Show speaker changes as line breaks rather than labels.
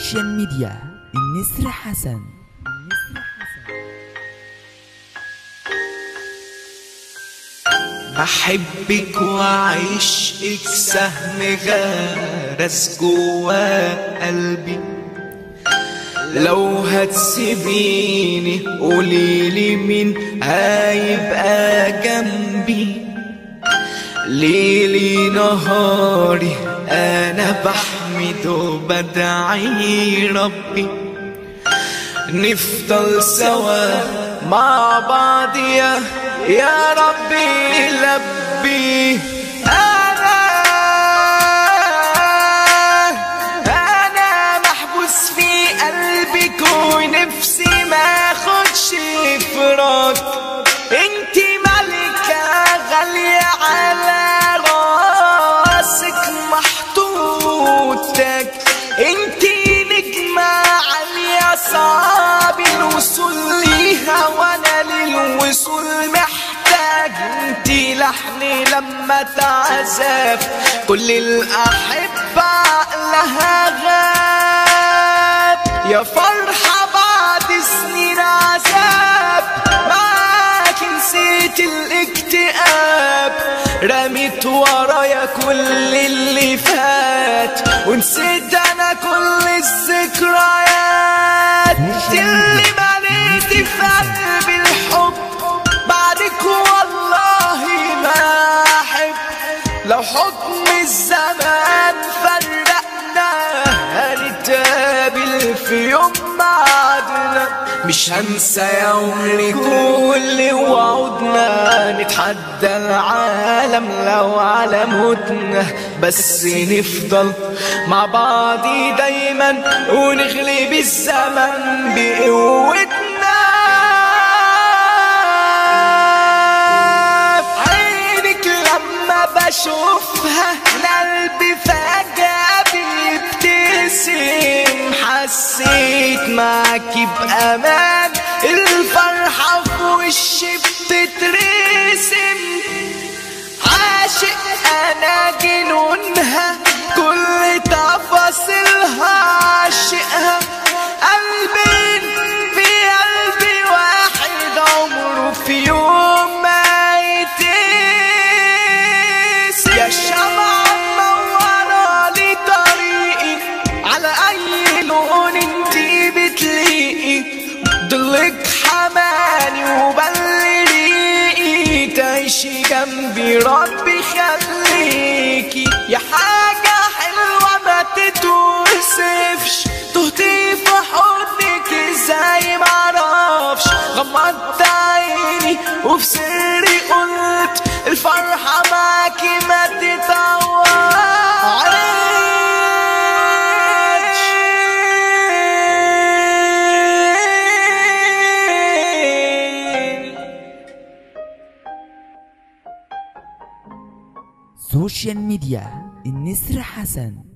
سوشيال ميديا النسر حسن
بحبك وعشقك سهم غرس جوا قلبي لو هتسيبيني قوليلي مين هيبقى جنبي ليلي نهاري انا بحمد وبدعي ربي نفضل سوا مع بعض يا يا ربي لبي انا انا محبوس في قلبك ونفسي ما اخدش فراق انتي ملكة غالية على راسك محطوطك انتي نجمة عالية صعب الوصول ليها وانا للوصول محتاج انتي لحني لما تعزف كل الاحبة لها غاب يا فرحة بعد سنين عذاب معاك نسيت الاكتئاب رميت ورايا كل اللي فات ونسيت انا كل الذكريات اللي مليتي في قلبي الحب بعدك والله ما احب لو حكم الزمان فرقنا هنتقابل في يوم معادنا مش هنسى يا عمري كل وعودنا نتحدى العالم لو على موتنا بس نفضل مع بعض دايما ونغلب الزمن بقوتنا عينك لما بشوفها قلبي فجأة بيبتسم حسيت معاكي بأمان الفرحة في وشي بتترسم عاشق أنا جنونها كل تفاصيلها عاشقها قلبين في قلبي واحد عمره في يوم ما يتقيس يا شمعة منورة لي طريقي على أي لون انتي بتليقي ضلك حماني وبلريقي تعيشي جنبي ربي خليكي يا حاجة حلوة ما تتوصفش تهتي في حضنك ازاي معرفش غمضت عيني وفي سري قلت الفرحة معاكي ما تتعوضش
سوشيال ميديا النسر حسن